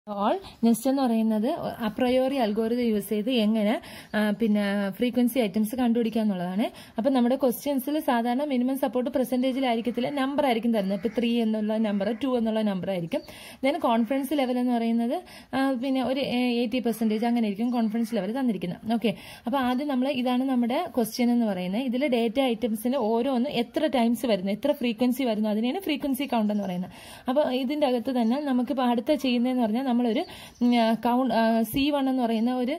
All next എന്ന് പറയുന്നത് അപ്രയോറി algorithm use ചെയ്ത് എങ്ങനെ ആ, പിന്നെ ഫ്രീക്വൻസി ഐറ്റംസ് കണ്ടുപിടിക്കുക എന്നുള്ളതാണ് അപ്പൊ നമ്മുടെ ക്വസ്റ്റ്യൻസിൽ സാധാരണ മിനിമം സപ്പോർട്ട് പെർസെന്റേജിലായിരിക്കത്തില്ല നമ്പർ ആയിരിക്കും തരുന്നത് ഇപ്പൊ ത്രീ എന്നുള്ള നമ്പർ ടു എന്നുള്ള നമ്പർ ആയിരിക്കും ദെൻ കോൺഫിഡൻസ് ലെവൽ എന്ന് പറയുന്നത് ആ, പിന്നെ ഒരു എയ്റ്റി പെർസെന്റേജ് അങ്ങനെ ആയിരിക്കും കോൺഫിഡൻസ് ലെവൽ തന്നിരിക്കുന്നത് ഓക്കെ അപ്പൊ ആദ്യം നമ്മൾ ഇതാണ് നമ്മുടെ ക്വസ്റ്റ്യൻ എന്ന് പറയുന്നത് ഇതിൽ ഡേറ്റ ഐറ്റംസിന് ഓരോന്ന് എത്ര ടൈംസ് വരുന്നു എത്ര ഫ്രീക്വൻസി വരുന്നു അതിനെയാണ് ഫ്രീക്വൻസി കൗണ്ട് എന്ന് പറയുന്നത് അപ്പൊ ഇതിന്റെ അകത്ത് തന്നെ നമുക്കിപ്പോൾ അടുത്ത ചെയ്യുന്നതെന്ന് പറഞ്ഞാൽ നമ്മളൊരു കൗണ്ട് സി വൺ എന്ന് പറയുന്ന ഒരു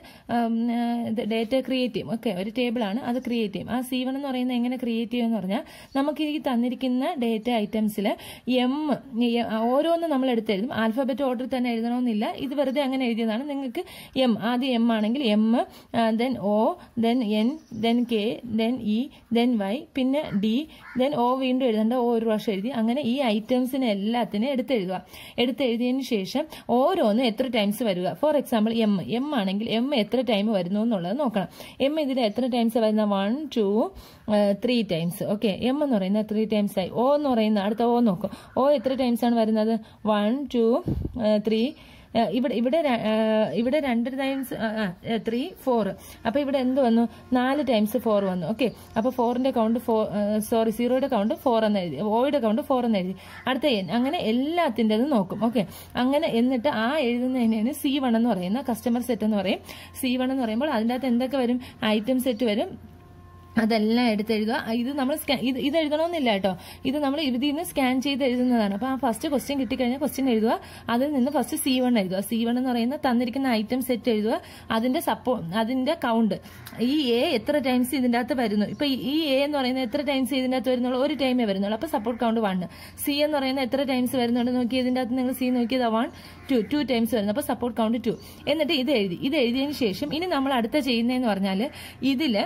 ഡേറ്റ ക്രിയേറ്റ് ചെയ്യും ഓക്കെ ഒരു ടേബിൾ ആണ് അത് ക്രിയേറ്റ് ചെയ്യും ആ സി വൺ എന്ന് പറയുന്നത് എങ്ങനെ ക്രിയേറ്റ് ചെയ്യും എന്ന് പറഞ്ഞാൽ നമുക്ക് ഈ തന്നിരിക്കുന്ന ഡേറ്റ ഐറ്റംസിൽ എം ഓരോന്നും നമ്മൾ എടുത്തെഴുതും ആൽഫബറ്റ് ഓർഡർ തന്നെ എഴുതണമെന്നില്ല ഇത് വെറുതെ അങ്ങനെ എഴുതിയതാണ് നിങ്ങൾക്ക് എം ആദ്യം എം ആണെങ്കിൽ M then O then N then K then E then Y പിന്നെ ഡി ദെൻ ഒ വീണ്ടും എഴുതേണ്ട ഓ ഒരു പ്രാവശ്യം എഴുതി അങ്ങനെ ഈ ഐറ്റംസിനെ എല്ലാത്തിനും എടുത്തെഴുതുക എടുത്തെഴുതിയതിന് ശേഷം ഓരോന്നും എത്ര ടൈംസ് വരിക ഫോർ എക്സാമ്പിൾ എം എം ആണെങ്കിൽ എം എത്ര ടൈം വരുന്നു എന്നുള്ളത് നോക്കണം എം ഇതിൽ എത്ര ടൈംസ് വരുന്ന one two three times okay M എന്ന് പറയുന്നത് ത്രീ ടൈംസ് ആയി ഒ എന്ന് പറയുന്ന അടുത്ത ഒ നോക്കും ഒ എത്ര ടൈംസ് ആണ് വരുന്നത് വൺ ടു ത്രീ ഏഹ് ഇവിടെ ഇവിടെ ര- ഏഹ് ഇവിടെ രണ്ട് ടൈംസ് ത്രീ ഫോർ അപ്പൊ ഇവിടെ എന്ത് വന്നു നാല് ടൈംസ് ഫോർ വന്നു ഓക്കെ അപ്പൊ ഫോറിന്റെ കൗണ്ട് ഫോർ സോറി സീറോയുടെ കൗണ്ട് ഫോർ എന്ന് എഴുതി ഓയുടെ കൗണ്ട് ഫോർ എന്ന് എഴുതി അടുത്ത എൻ അങ്ങനെ എല്ലാത്തിൻ്റെതും നോക്കും ഓക്കെ അങ്ങനെ എന്നിട്ട് ആ എഴുതുന്നതിനാണ് സി വൺ എന്ന് പറയുന്ന കസ്റ്റമർ സെറ്റ് എന്ന് പറയും സി വൺ എന്ന് പറയുമ്പോൾ അതിൻ്റെ അകത്ത് എന്തൊക്കെ വരും ഐറ്റം സെറ്റ് വരും അതെല്ലാം എടുത്തെഴുതുക ഇത് നമ്മൾ സ്കാൻ ഇത് ഇത് എഴുതണമെന്നില്ല കേട്ടോ ഇത് നമ്മൾ ഇതിൽ നിന്ന് സ്കാൻ ചെയ്ത് എഴുതുന്നതാണ് അപ്പോൾ ആ ഫസ്റ്റ് ക്വസ്റ്റ്യൻ കിട്ടിക്കഴിഞ്ഞാൽ ക്വസ്റ്റ്യൻ എഴുതുക അതിൽ നിന്ന് ഫസ്റ്റ് സി വൺ എഴുതുക സി വൺ എന്ന് പറയുന്ന തന്നിരിക്കുന്ന ഐറ്റം സെറ്റ് എഴുതുക അതിന്റെ സപ്പോ അതിന്റെ കൗണ്ട് ഈ എ എത്ര ടൈംസ് ഇതിന്റെ അകത്ത് വരുന്നു ഇപ്പൊ ഈ എ എന്ന് പറയുന്നത് എത്ര ടൈംസ് ഇതിന്റെ അകത്ത് വരുന്നുള്ളൂ ഒരു ടൈമേ വരുന്നുള്ളൂ അപ്പൊ സപ്പോർട്ട് കൗണ്ട് വൺ സി എന്ന് പറയുന്നത് എത്ര ടൈംസ് വരുന്നുണ്ട് നോക്കി ഇതിന്റെ അകത്ത് നിങ്ങൾ സി നോക്കിയത് വൺ ടു ടു ടൈംസ് വരുന്നു അപ്പൊ സപ്പോർട്ട് കൗണ്ട് ടു എന്നിട്ട് ഇത് എഴുതി ഇത് എഴുതിയതിന് ശേഷം ഇനി നമ്മൾ അടുത്ത ചെയ്യുന്നതെന്ന് പറഞ്ഞാൽ ഇതില്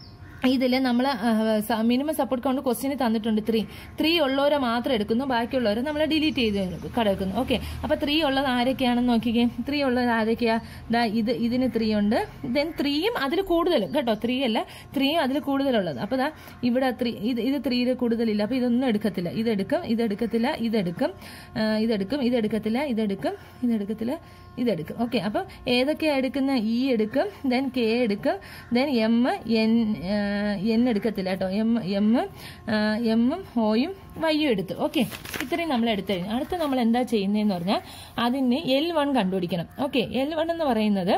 ഇതിൽ നമ്മൾ മിനിമം സപ്പോർട്ട് കൗണ്ട് ക്വസ്റ്റിന് തന്നിട്ടുണ്ട് ത്രീ ത്രീ ഉള്ളവരെ മാത്രം എടുക്കുന്നു ബാക്കിയുള്ളവരെ നമ്മൾ ഡിലീറ്റ് ചെയ്ത് കിടക്കുന്നു ഓക്കെ അപ്പൊ ത്രീ ഉള്ളത് ആരൊക്കെയാണെന്ന് നോക്കിക്കേ ത്രീ ഉള്ളത് ആരൊക്കെയാ ദാ ഇത് ഇതിന് ത്രീ ഉണ്ട് ദെൻ ത്രീയും അതിൽ കൂടുതലും കേട്ടോ ത്രീ അല്ല ത്രീയും അതിൽ കൂടുതലുള്ളത് അപ്പൊ ദാ ഇവിടെ ത്രീ ഇത് ഇത് ത്രീയിൽ കൂടുതലില്ല അപ്പൊ ഇതൊന്നും എടുക്കത്തില്ല ഇതെടുക്കും ഇതെടുക്കത്തില്ല ഇതെടുക്കും ആ, ഇതെടുക്കും ഇതെടുക്കത്തില്ല ഇതെടുക്കും ഇതെടുക്കത്തില്ല ഇതെടുക്കും ഓക്കെ അപ്പം ഏതൊക്കെയാ എടുക്കുന്ന ഇ എടുക്കും ദെൻ കെ എടുക്കും ദെൻ എം എൻ എൻ എടുക്കത്തില്ല കേട്ടോ എം എം എമ്മും ഓയും വൈയും എടുത്തു ഓക്കെ ഇത്രയും നമ്മൾ എടുത്തു കഴിഞ്ഞു അടുത്ത് നമ്മൾ എന്താ ചെയ്യുന്നതെന്ന് പറഞ്ഞാൽ അതിന് എൽ വൺ കണ്ടുപിടിക്കണം ഓക്കെ എൽ വൺ എന്ന് പറയുന്നത്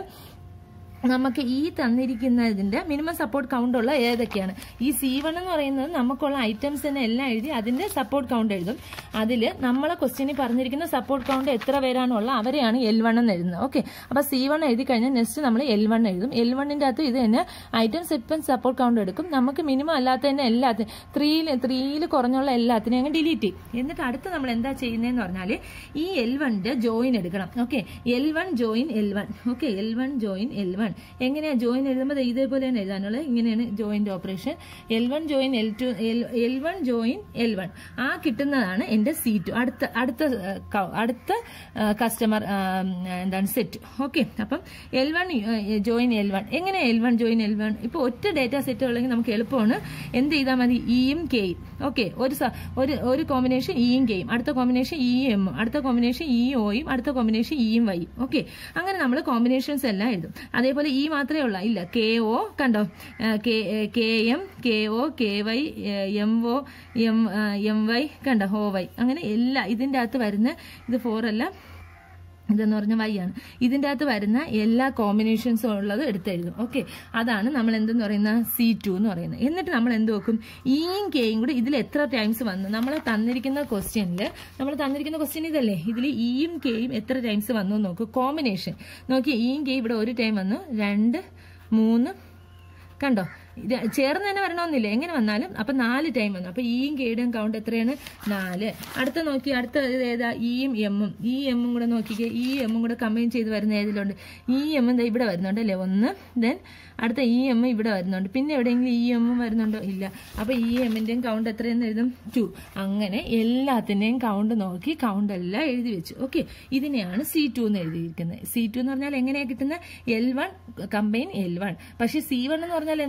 നമുക്ക് ഈ തന്നിരിക്കുന്നതിന്റെ മിനിമം സപ്പോർട്ട് കൗണ്ട് ഉള്ള ഏതൊക്കെയാണ് ഈ സി വൺ എന്ന് പറയുന്നത് നമുക്കുള്ള ഐറ്റംസ് തന്നെ എല്ലാം എഴുതി അതിന്റെ സപ്പോർട്ട് കൗണ്ട് എഴുതും അതിൽ നമ്മളെ ക്വസ്റ്റ്യനിൽ പറഞ്ഞിരിക്കുന്ന സപ്പോർട്ട് കൗണ്ട് എത്ര പേരാണുള്ള അവരെയാണ് എൽ വൺ എന്ന് എഴുതുന്നത് ഓക്കെ അപ്പൊ സി വൺ എഴുതി കഴിഞ്ഞാൽ നെക്സ്റ്റ് നമ്മൾ എൽ വൺ എഴുതും എൽ വണ്ണിന്റെ അകത്ത് ഇത് തന്നെ ഐറ്റംസ് ഇപ്പം സപ്പോർട്ട് കൗണ്ട് എടുക്കും നമുക്ക് മിനിമം അല്ലാത്തതിന്റെ എല്ലാത്തിനും ത്രീയിൽ ത്രീയിൽ കുറഞ്ഞുള്ള എല്ലാത്തിനെയും അങ്ങ് ഡിലീറ്റ് ചെയ്യും എന്നിട്ട് അടുത്ത് നമ്മൾ എന്താ ചെയ്യുന്നതെന്ന് പറഞ്ഞാൽ ഈ എൽ വണ്ണിന്റെ ജോയിൻ എടുക്കണം okay L one join L one okay L one join L one എങ്ങനെയാ ജോയിൻ എഴുതുമ്പോൾ ദേ ഇതേപോലെയാണ് എഴുതാനുള്ളത് ഇങ്ങനെയാണ് joint operation L one join L two L one join L one ആ കിട്ടുന്നതാണ് എന്റെ സി ടു അടുത്ത അടുത്ത ആ, ക- അടുത്ത കസ്റ്റമർ എന്താണ് സെറ്റ് ഓക്കെ അപ്പം L one join L one എങ്ങനെ L one join L one ഇപ്പൊ ഒറ്റ ഡേറ്റ സെറ്റ് ഉള്ളെങ്കിൽ നമുക്ക് എളുപ്പമാണ് എന്ത് ചെയ്താൽ മതി ഇയും കെയും ഓക്കെ ഒരു സ- ഒരു ഒരു കോമ്പിനേഷൻ ഇയും കെയും അടുത്ത കോമ്പിനേഷൻ ഇ എമ്മും അടുത്ത കോമ്പിനേഷൻ ഇ ഒയും അടുത്ത കോമ്പിനേഷൻ ഇയും വൈയും ഓക്കെ അങ്ങനെ നമ്മൾ കോമ്പിനേഷൻസ് എല്ലാം എഴുതും അതേപോലെ ഈ മാത്രമേ ഉള്ള ഇല്ല കെ ഒ കണ്ടോ K M K O K Y M O M M Y കണ്ടോ ഹോ വൈ അങ്ങനെ എല്ലാ ഇതിൻ്റെ അകത്ത് വരുന്ന ഇത് ഫോർ അല്ല ഇതെന്ന് പറഞ്ഞ വൈ ആണ് ഇതിൻ്റെ അകത്ത് വരുന്ന എല്ലാ കോമ്പിനേഷൻസും ഉള്ളത് എടുത്തെഴുതും ഓക്കെ അതാണ് നമ്മൾ എന്തെന്ന് പറയുന്ന സി ടു എന്ന് പറയുന്നത് എന്നിട്ട് നമ്മൾ എന്ത് വെക്കും ഇയും കെയും കൂടി ഇതിൽ എത്ര ടൈംസ് വന്നു നമ്മൾ തന്നിരിക്കുന്ന ക്വസ്റ്റ്യനിൽ നമ്മൾ തന്നിരിക്കുന്ന ക്വസ്റ്റ്യൻ ഇതല്ലേ ഇതിൽ ഇയും കെയും എത്ര ടൈംസ് വന്നു എന്ന് നോക്കൂ കോമ്പിനേഷൻ നോക്കി ഇയും കെയും ഇവിടെ ഒരു ടൈം വന്നു രണ്ട് മൂന്ന് കണ്ടോ ഇത് ചേർന്ന് തന്നെ വരണമെന്നില്ല എങ്ങനെ വന്നാലും അപ്പൊ നാല് ടൈം വന്നു അപ്പൊ ഇയും കെയുടെയും കൗണ്ട് എത്രയാണ് നാല് അടുത്ത നോക്കി അടുത്ത ഇത് ഏതാ ഇയും എമ്മും ഈ എമ്മും കൂടെ നോക്കിക്കേ ഈ എമ്മും കൂടെ കമ്പൈൻ ചെയ്ത് വരുന്ന ഏതിലുണ്ട് ഈ എമ്മും ദേ ഇവിടെ വരുന്നുണ്ട് അല്ലേ ഒന്ന് ദെൻ അടുത്ത ഇ എം ഇവിടെ വരുന്നുണ്ട് പിന്നെ എവിടെയെങ്കിലും ഇ എമ്മും വരുന്നുണ്ടോ ഇല്ല അപ്പൊ ഈ എമ്മിന്റെയും കൗണ്ട് എത്രയെന്ന് എഴുതും ടു അങ്ങനെ എല്ലാത്തിന്റെയും കൗണ്ട് നോക്കി കൗണ്ട് എല്ലാം എഴുതി വെച്ചു ഓക്കെ ഇതിനെയാണ് സി ടു എന്ന് എഴുതിയിരിക്കുന്നത് സി ടു എന്ന് പറഞ്ഞാൽ എങ്ങനെയാ കിട്ടുന്നത് L one combine L one പക്ഷെ സി വൺ എന്ന് പറഞ്ഞാൽ എന്താ നമ്മൾ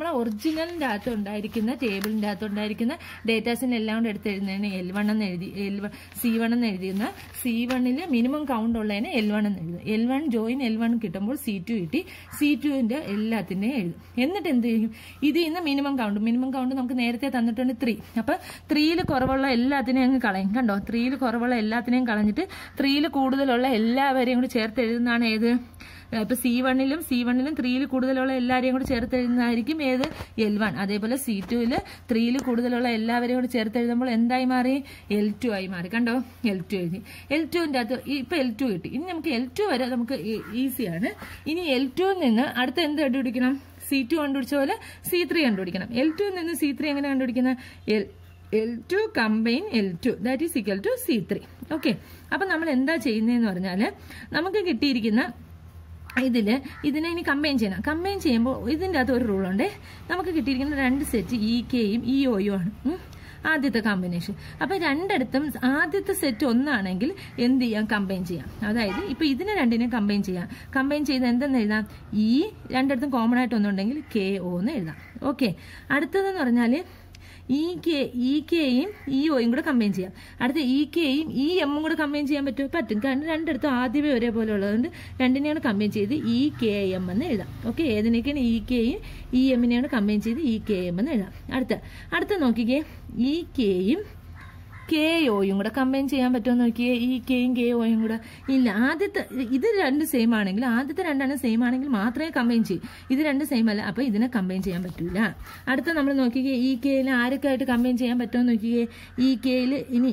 നമ്മളെ ഒറിജിനലിന്റെ അകത്ത് ഉണ്ടായിരിക്കുന്ന ടേബിളിന്റെ അകത്ത് ഉണ്ടായിരിക്കുന്ന ഡേറ്റാസിനെ എല്ലാം കൂടെ എടുത്ത് എഴുതുന്നതിന് എൽ വൺ എന്ന് എഴുതി എൽ വൺ സി വൺ എന്ന് എഴുതിയിരുന്ന സി വണ്ണിൽ മിനിമം കൗണ്ട് ഉള്ളതിന് എൽ വൺ എന്ന് എഴുതും L one join L one കിട്ടുമ്പോൾ സി ടു കിട്ടി സി ടുവിന്റെ എല്ലാത്തിന്റെയും എഴുതും എന്നിട്ട് എന്ത് ചെയ്യും ഇതിൽ നിന്ന് മിനിമം കൗണ്ട് മിനിമം കൗണ്ട് നമുക്ക് നേരത്തെ തന്നിട്ടുണ്ട് ത്രീ അപ്പൊ ത്രീയിൽ കുറവുള്ള എല്ലാത്തിനെയും അങ്ങ് കളയും കണ്ടോ ത്രീയിൽ കുറവുള്ള എല്ലാത്തിനെയും കളഞ്ഞിട്ട് ത്രീയിൽ കൂടുതലുള്ള എല്ലാവരെയും കൂടി ചേർത്ത് എഴുതുന്നതാണ് ഏത് ഇപ്പൊ സി വണ്ണിലും സി വണ്ണിലും ത്രീയിൽ കൂടുതലുള്ള എല്ലാവരെയും കൂടി ചേർത്ത് എഴുതുന്നതായിരിക്കും ഏത് എൽ വൺ അതേപോലെ സി ടുവിൽ ത്രീയിൽ കൂടുതലുള്ള എല്ലാവരെയും കൂടി ചേർത്ത് എഴുതുമ്പോൾ എന്തായി മാറി എൽ ടു ആയി മാറി കണ്ടോ എൽ ടു എഴുതി എൽ ടുവിന്റെ അകത്ത് ഈ- ഇപ്പൊ എൽ ടു കിട്ടി ഇനി നമുക്ക് എൽ ടു വരെ നമുക്ക് ഈസിയാണ് ഇനി എൽ ടുവിൽ നിന്ന് അടുത്ത എന്ത് കണ്ടുപിടിക്കണം സി ടു കണ്ടുപിടിച്ച പോലെ സി ത്രീ കണ്ടുപിടിക്കണം എൽ ടുവിൽ നിന്ന് സി ത്രീ എങ്ങനെ കണ്ടുപിടിക്കുന്നത് L L two combine L two that is equal to C three okay അപ്പൊ നമ്മൾ എന്താ ചെയ്യുന്നതെന്ന് പറഞ്ഞാൽ നമുക്ക് കിട്ടിയിരിക്കുന്ന ഇതില് ഇതിനെ ഇനി കമ്പൈൻ ചെയ്യണം കമ്പൈൻ ചെയ്യുമ്പോൾ ഇതിന്റെ അകത്ത് ഒരു റൂളുണ്ട് നമുക്ക് കിട്ടിയിരിക്കുന്ന രണ്ട് സെറ്റ് ഇ കെയും ഇ ഒയും ആണ് ഉം. ആദ്യത്തെ കോമ്പിനേഷൻ അപ്പൊ രണ്ടിടത്തും ആദ്യത്തെ സെറ്റ് ഒന്നാണെങ്കിൽ എന്ത് ചെയ്യാം കമ്പൈൻ ചെയ്യാം അതായത് ഇപ്പൊ ഇതിനെ രണ്ടിനെ കമ്പൈൻ ചെയ്യാം കമ്പൈൻ ചെയ്ത് എന്തെന്ന് എഴുതാം ഈ രണ്ടിടത്തും കോമൺ ആയിട്ട് ഒന്നുണ്ടെങ്കിൽ കെ ഒ എന്ന് എഴുതാം ഓക്കെ അടുത്തതെന്ന് പറഞ്ഞാല് ഇ കെ ഇ കെയും ഇ ഒയും കൂടെ കമ്പൈൻ ചെയ്യാം അടുത്ത ഇ കെയും ഇ എമ്മും കൂടെ കമ്പൈൻ ചെയ്യാൻ പറ്റുമോ പറ്റും കാരണം രണ്ടിടത്തും ആദ്യമേ ഒരേപോലെ ഉള്ളതുകൊണ്ട് രണ്ടിനെയാണ് കമ്പൈൻ ചെയ്ത് ഇ കെ എം എന്ന് എഴുതാം ഓക്കെ ഏതിനൊക്കെയാണ് ഇ കെയും ഇ എമ്മിനെയാണ് കമ്പൈൻ ചെയ്ത് ഇ കെ എം എന്ന് എഴുതാം അടുത്ത അടുത്ത നോക്കിക്കേ ഇ കെയും കെ ഒയും കൂടെ കമ്പൈൻ ചെയ്യാൻ പറ്റുമോ നോക്കിയേ ഈ കെയും കെ ഒയും കൂടെ ഇല്ല ആദ്യത്തെ ഇത് രണ്ട് സെയിം ആണെങ്കിൽ ആദ്യത്തെ രണ്ടെണ്ണം സെയിം ആണെങ്കിൽ മാത്രമേ കമ്പൈൻ ചെയ്യൂ ഇത് രണ്ട് സെയിം അല്ല അപ്പൊ ഇതിനെ കമ്പൈൻ ചെയ്യാൻ പറ്റൂല അടുത്ത നമ്മൾ നോക്കിക്കേ ഈ കെയിൽ ആരൊക്കെ ആയിട്ട് കമ്പൈൻ ചെയ്യാൻ പറ്റുമോ നോക്കിക്കേ ഈ കെയിൽ ഇനി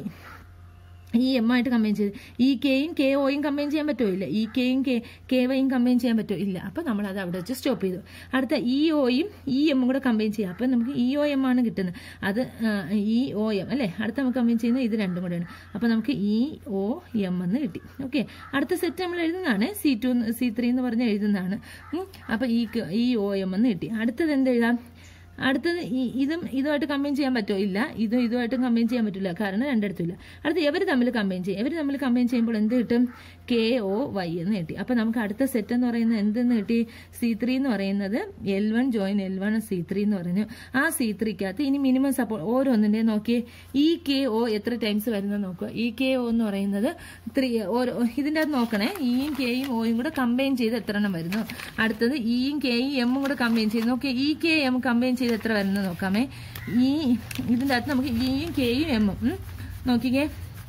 ഈ എം ആയിട്ട് കമ്പൈൻ ചെയ്ത് ഈ കെയും കെ ഒയും കമ്പൈൻ ചെയ്യാൻ പറ്റുമോ ഇല്ല ഈ കെയും കെ കെ വൈയും കമ്പൈൻ ചെയ്യാൻ പറ്റുമോ ഇല്ല അപ്പൊ നമ്മൾ അത് അവിടെ വെച്ച് സ്റ്റോപ്പ് ചെയ്തു അടുത്ത ഇ ഒയും ഇ എമ്മും കൂടെ കമ്പൈൻ ചെയ്യാം അപ്പൊ നമുക്ക് ഇ ഒ എം ആണ് കിട്ടുന്നത് അത് ഇ ഒ എം അല്ലെ അടുത്ത നമുക്ക് കമ്പൈൻ ചെയ്യുന്നത് ഇത് രണ്ടും കൂടെയാണ് അപ്പൊ നമുക്ക് ഇ ഒ എം എന്ന് കിട്ടി ഓക്കെ അടുത്ത സെറ്റ് നമ്മൾ എഴുതുന്നതാണ് സി ടു സി ത്രീ എന്ന് പറഞ്ഞ് എഴുതുന്നതാണ് ഉം. അപ്പൊ ഈ ഇ ഒ എം എന്ന് കിട്ടി അടുത്തത് എന്ത് എഴുതാം അടുത്തത് ഈ- ഇതും ഇതുമായിട്ട് കമ്പൈൻ ചെയ്യാൻ പറ്റുമോ ഇല്ല ഇതും ഇതുമായിട്ടും കമ്പൈൻ ചെയ്യാൻ പറ്റില്ല കാരണം രണ്ടിടത്തും ഇല്ല അടുത്ത് ഇവർ തമ്മിൽ കമ്പൈൻ ചെയ്യും ഇവർ തമ്മിൽ കമ്പൈൻ ചെയ്യുമ്പോൾ എന്ത് കിട്ടും കെ ഒ വൈ എന്ന് കിട്ടി അപ്പൊ നമുക്ക് അടുത്ത സെറ്റ് എന്ന് പറയുന്നത് എന്തെന്ന് കിട്ടി സി ത്രീ എന്ന് പറയുന്നത് L one join L one C three എന്ന് പറഞ്ഞു ആ സി ത്രീക്കകത്ത് ഇനി മിനിമം സപ്പോർട്ട് ഓരോന്നിന്റെ നോക്കിയേ ഈ കെ ഒ എത്ര ടൈംസ് വരുന്നത് നോക്കുക ഈ കെ ഒ എന്ന് പറയുന്നത് ത്രീ ഓരോ ഇതിന്റെ അകത്ത് നോക്കണേ ഇയും കെയും ഒയും കൂടെ കമ്പൈൻ ചെയ്ത് എത്ര എണ്ണം വരുന്നു അടുത്തത് ഇയും കെയും എമ്മും കൂടെ കമ്പൈൻ ചെയ്ത് നോക്കിയേ ഈ കെ എം കമ്പൈൻ ചെയ്ത് എത്ര വരുന്നത് നോക്കാമേ ഈ ഇതിന്റെ അകത്ത് നമുക്ക് ഇയും കെയും എമ്മും ഉം. നോക്കിക്കേ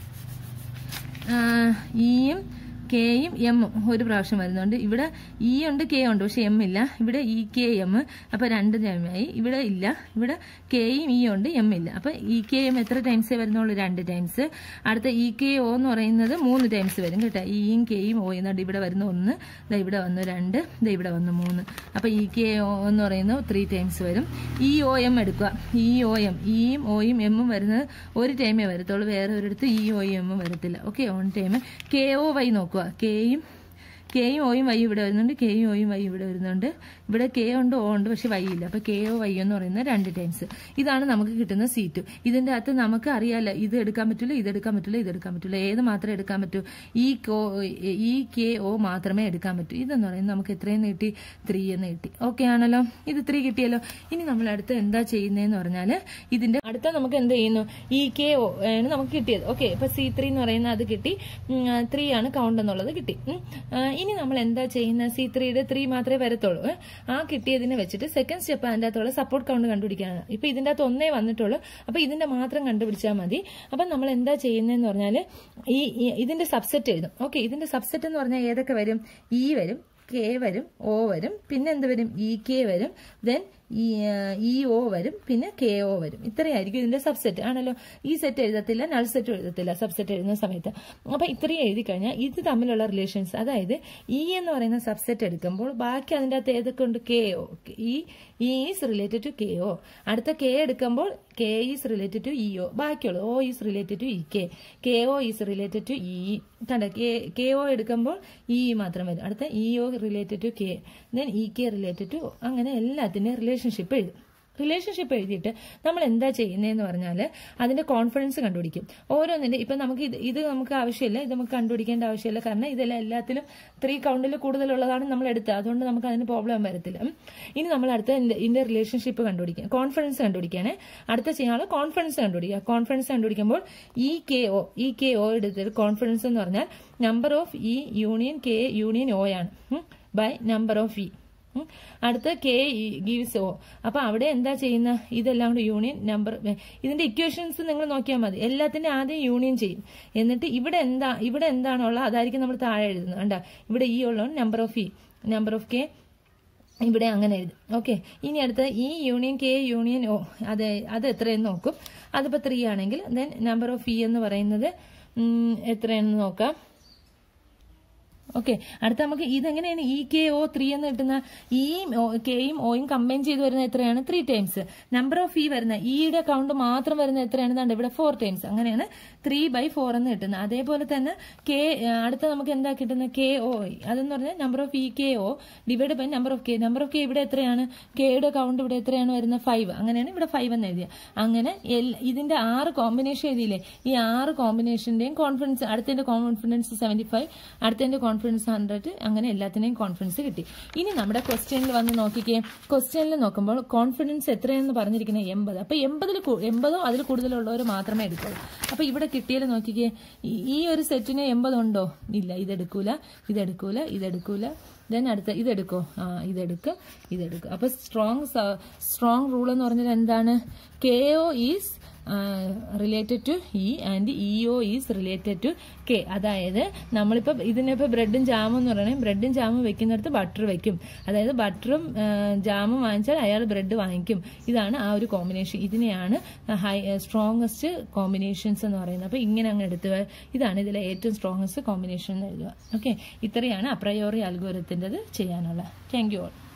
ഇയും കെയും എമ്മും ഒരു പ്രാവശ്യം വരുന്നുണ്ട് ഇവിടെ ഇ ഉണ്ട് കെ ഉണ്ട് പക്ഷെ എം ഇല്ല ഇവിടെ ഇ കെ എം അപ്പൊ രണ്ട് ടൈമായി ഇവിടെ ഇല്ല ഇവിടെ കെയും ഇ ഉണ്ട് എം ഇല്ല അപ്പൊ ഇ കെ എം എത്ര ടൈംസേ വരുന്നുള്ളൂ രണ്ട് ടൈംസ് അടുത്ത ഇ കെ ഒ എന്ന് പറയുന്നത് മൂന്ന് ടൈംസ് വരും കേട്ടോ ഇയും കെയും ഒ എന്നുണ്ട് ഇവിടെ വരുന്ന ഒന്ന് ദാ ഇവിടെ വന്നു രണ്ട് ദാ ഇവിടെ വന്നു മൂന്ന് അപ്പൊ ഇ കെ ഒ എന്ന് പറയുന്നത് ത്രീ ടൈംസ് വരും ഇ ഒ എം എടുക്കുക ഇ ഒ എം ഇയും ഒയും എമ്മും വരുന്നത് ഒരു ടൈമേ വരത്തുള്ളൂ വേറെ ഒരിടത്ത് ഇ ഒ എമ്മും വരത്തില്ല okay on time K O Y നോക്കുക കെയും കെയും ഒയും വൈ ഇവിടെ വരുന്നുണ്ട് കെയും ഒയും വൈ ഇവിടെ വരുന്നുണ്ട് ഇവിടെ കെ ഉണ്ട് ഓ ഉണ്ട് പക്ഷെ വൈ ഇല്ല അപ്പൊ കെ ഒ വൈ എന്ന് പറയുന്നത് രണ്ട് ടൈംസ് ഇതാണ് നമുക്ക് കിട്ടുന്ന സീറ്റ് ഇതിന്റെ അകത്ത് നമുക്ക് അറിയാലോ ഇത് എടുക്കാൻ പറ്റില്ല ഇത് എടുക്കാൻ പറ്റില്ല ഇത് എടുക്കാൻ പറ്റില്ല ഏത് മാത്രമേ എടുക്കാൻ പറ്റൂ ഈ കോ ഈ കെ ഒ മാത്രമേ എടുക്കാൻ പറ്റൂ ഇതെന്ന് പറയുന്നത് നമുക്ക് എത്രയും കിട്ടി ത്രീ എന്ന് കിട്ടി ഓക്കെ ആണല്ലോ ഇത് ത്രീ കിട്ടിയല്ലോ ഇനി നമ്മൾ അടുത്ത് എന്താ ചെയ്യുന്നതെന്ന് പറഞ്ഞാൽ ഇതിന്റെ അടുത്ത നമുക്ക് എന്ത് ചെയ്യുന്നു ഈ കെ ഒ ആണ് നമുക്ക് കിട്ടിയത് ഓക്കെ ഇപ്പൊ സി ത്രീ എന്ന് പറയുന്നത് അത് കിട്ടി ത്രീ ആണ് കൗണ്ട് എന്നുള്ളത് കിട്ടി ഉം. ആ, ഇനി നമ്മൾ എന്താ ചെയ്യുന്നത് സി ത്രീയുടെ ത്രീ മാത്രമേ വരത്തുള്ളൂ ഏ? ആ കിട്ടിയതിനെ വെച്ചിട്ട് സെക്കൻഡ് സ്റ്റെപ്പ് അതിന്റെ അകത്തുള്ള സപ്പോർട്ട് കൗണ്ട് കണ്ടുപിടിക്കാനാണ് ഇപ്പൊ ഇതിന്റെ അകത്ത് ഒന്നേ വന്നിട്ടുള്ളൂ അപ്പൊ ഇതിന്റെ മാത്രം കണ്ടുപിടിച്ചാൽ മതി അപ്പൊ നമ്മൾ എന്താ ചെയ്യുന്നതെന്ന് പറഞ്ഞാൽ ഈ ഈ- ഇതിന്റെ സബ്സെറ്റ് എഴുതും ഓക്കെ ഇതിന്റെ സബ്സെറ്റ് എന്ന് പറഞ്ഞാൽ ഏതൊക്കെ വരും ഇ വരും കെ വരും ഒ വരും പിന്നെ എന്ത് വരും ഇ കെ വരും ദെൻ ഇ ഒ വരും പിന്നെ കെ ഒ വരും ഇത്രയായിരിക്കും ഇതിന്റെ സബ്സെറ്റ് ആണല്ലോ ഈ സെറ്റ് എഴുതത്തില്ല നൾ സെറ്റ് എഴുതത്തില്ല സബ്സെറ്റ് എഴുതുന്ന സമയത്ത് അപ്പൊ ഇത്രയും എഴുതി കഴിഞ്ഞാൽ ഇത് തമ്മിലുള്ള റിലേഷൻസ് അതായത് ഇ എന്ന് പറയുന്ന സബ്സെറ്റ് എടുക്കുമ്പോൾ ബാക്കി അതിന്റെ അകത്ത് ഏതൊക്കെ ഉണ്ട് കെ ഒ ഈ E is related to K O അടുത്ത കെ എടുക്കുമ്പോൾ K is related to E O ബാക്കിയുള്ളത് O is related to E K K O is related to E കണ്ട കെ ഒ എടുക്കുമ്പോൾ ഇ മാത്രം വരും അടുത്ത E O related to K then E K related to അങ്ങനെ എല്ലാത്തിന്റെയും relationship എഴുതും relationship എഴുതിയിട്ട് നമ്മൾ എന്താ ചെയ്യുന്നതെന്ന് പറഞ്ഞാൽ അതിന്റെ കോൺഫിഡൻസ് കണ്ടുപിടിക്കും ഓരോന്നിന്റെ ഇപ്പൊ നമുക്ക് ഇത് ഇത് നമുക്ക് ആവശ്യമില്ല ഇത് നമുക്ക് കണ്ടുപിടിക്കേണ്ട ആവശ്യമില്ല കാരണം ഇതെല്ലാം എല്ലാത്തിലും ത്രീ കൗണ്ടിൽ കൂടുതലുള്ളതാണ് നമ്മൾ എടുത്തത് അതുകൊണ്ട് നമുക്ക് അതിന് പ്രോബ്ലം വരത്തില്ല ഉം. ഇനി നമ്മൾ അടുത്ത ഇതിന്റെ റിലേഷൻഷിപ്പ് കണ്ടുപിടിക്കുക കോൺഫിഡൻസ് കണ്ടുപിടിക്കുകയാണ് അടുത്ത ചെയ്യാനുള്ള കോൺഫിഡൻസ് കണ്ടുപിടിക്കുക കോൺഫിഡൻസ് കണ്ടുപിടിക്കുമ്പോൾ E K O E K O എടുത്തിട്ട് കോൺഫിഡൻസ് എന്ന് പറഞ്ഞാൽ number of E union K union O ആണ് ബൈ നമ്പർ ഓഫ് ഇ ഉം. അടുത്ത കെ ഗീവ്സ് ഓ അപ്പൊ അവിടെ എന്താ ചെയ്യുന്ന ഇതെല്ലാം കൂടി യൂണിയൻ നമ്പർ ഇതിന്റെ ഇക്വേഷൻസ് നിങ്ങൾ നോക്കിയാൽ മതി എല്ലാത്തിന്റെ ആദ്യം യൂണിയൻ ചെയ്യും എന്നിട്ട് ഇവിടെ എന്താ ഇവിടെ എന്താണുള്ള അതായിരിക്കും നമ്മൾ താഴെ എഴുതുന്നത് കണ്ട ഇവിടെ ഈ ഉള്ള number of E number of K ഇവിടെ അങ്ങനെ എഴുതും ഓക്കെ ഇനി അടുത്ത ഈ യൂണിയൻ കെ യൂണിയൻ ഓ അത് അത് എത്രയെന്ന് നോക്കും അതിപ്പോ ത്രീ ആണെങ്കിൽ ദെൻ നമ്പർ ഓഫ് ഇ എന്ന് പറയുന്നത് ഉം, എത്രയാണെന്ന് നോക്കാം ഓക്കെ അടുത്ത നമുക്ക് ഇതെങ്ങനെയാണ് ഇ കെ ഒ ത്രീ എന്ന് കിട്ടുന്ന ഇയും കെയും ഒയും കമ്പൈൻ ചെയ്ത് വരുന്ന എത്രയാണ് three times number of E വരുന്ന ഇയുടെ കൗണ്ട് മാത്രം വരുന്ന എത്രയാണ് ദാണ്ട് ഇവിടെ ഫോർ ടൈംസ് അങ്ങനെയാണ് ത്രീ ബൈ ഫോർ എന്ന് കിട്ടുന്നത് അതേപോലെ തന്നെ കെ അടുത്ത നമുക്ക് എന്താ കിട്ടുന്നത് കെ ഒ അതെന്ന് പറഞ്ഞാൽ number of E K O divide by number of K number of K ഇവിടെ എത്രയാണ് കെയുടെ കൗണ്ട് ഇവിടെ എത്രയാണ് വരുന്നത് ഫൈവ് അങ്ങനെയാണ് ഇവിടെ ഫൈവ് എന്ന് എഴുതിയ അങ്ങനെ എൽ- ഇതിന്റെ ആറ് കോമ്പിനേഷൻ എഴുതിയില്ലേ ഈ ആറ് കോമ്പിനേഷന്റെയും കോൺഫിഡൻസ് അടുത്തതിന്റെ കോൺഫിഡൻസ് സെവന്റി ഫൈവ് അടുത്തതിന്റെ കോൺഫിഡൻസ് ഹൺഡ്രഡ് അങ്ങനെ എല്ലാത്തിന്റെയും കോൺഫിഡൻസ് കിട്ടി ഇനി നമ്മുടെ ക്വസ്റ്റ്യനിൽ വന്ന് നോക്കിക്കേ ക്വസ്റ്റ്യനിൽ നോക്കുമ്പോൾ കോൺഫിഡൻസ് എത്രയെന്ന് പറഞ്ഞിരിക്കുന്നത് എൺപത് അപ്പൊ എൺപതിൽ എൺപതോ അതിൽ കൂടുതലുള്ളവർ മാത്രമേ എടുക്കുള്ളൂ അപ്പൊ ഇവിടെ കിട്ടിയാൽ നോക്കിക്കേ ഈ- ഈ ഒരു സെറ്റിന് എൺപതുണ്ടോ ഇല്ല ഇതെടുക്കൂല ഇതെടുക്കൂല ഇതെടുക്കൂല ദെൻ അടുത്ത ഇതെടുക്കോ ആ ഇതെടുക്കും ഇതെടുക്കും അപ്പൊ സ്ട്രോങ് സ്ട്രോങ് റൂൾ എന്ന് പറഞ്ഞാൽ എന്താണ് K O is related to E and E O is related to K അതായത് നമ്മളിപ്പോൾ ഇതിനിപ്പോൾ ബ്രെഡും ജാമും എന്ന് പറയുന്നത് ബ്രെഡും ജാമും വെക്കുന്നിടത്ത് ബട്ടർ വെക്കും അതായത് ബട്ടറും ജാമും വാങ്ങിച്ചാൽ അയാൾ ബ്രെഡ് വാങ്ങിക്കും ഇതാണ് ആ ഒരു കോമ്പിനേഷൻ ഇതിനെയാണ് ഹൈ സ്ട്രോങ്ങസ്റ്റ് കോമ്പിനേഷൻസ് എന്ന് പറയുന്നത് അപ്പോൾ ഇങ്ങനെ അങ്ങ് എടുത്ത് ഇതാണ് ഇതിലെ ഏറ്റവും സ്ട്രോങ്ങസ്റ്റ് കോമ്പിനേഷൻ എന്ന് എഴുതുക ഓക്കെ ഇത്രയാണ് അപ്രയോറി അൽഗോരത്തിൻ്റെത് ചെയ്യാനുള്ള താങ്ക് യു ഓൾ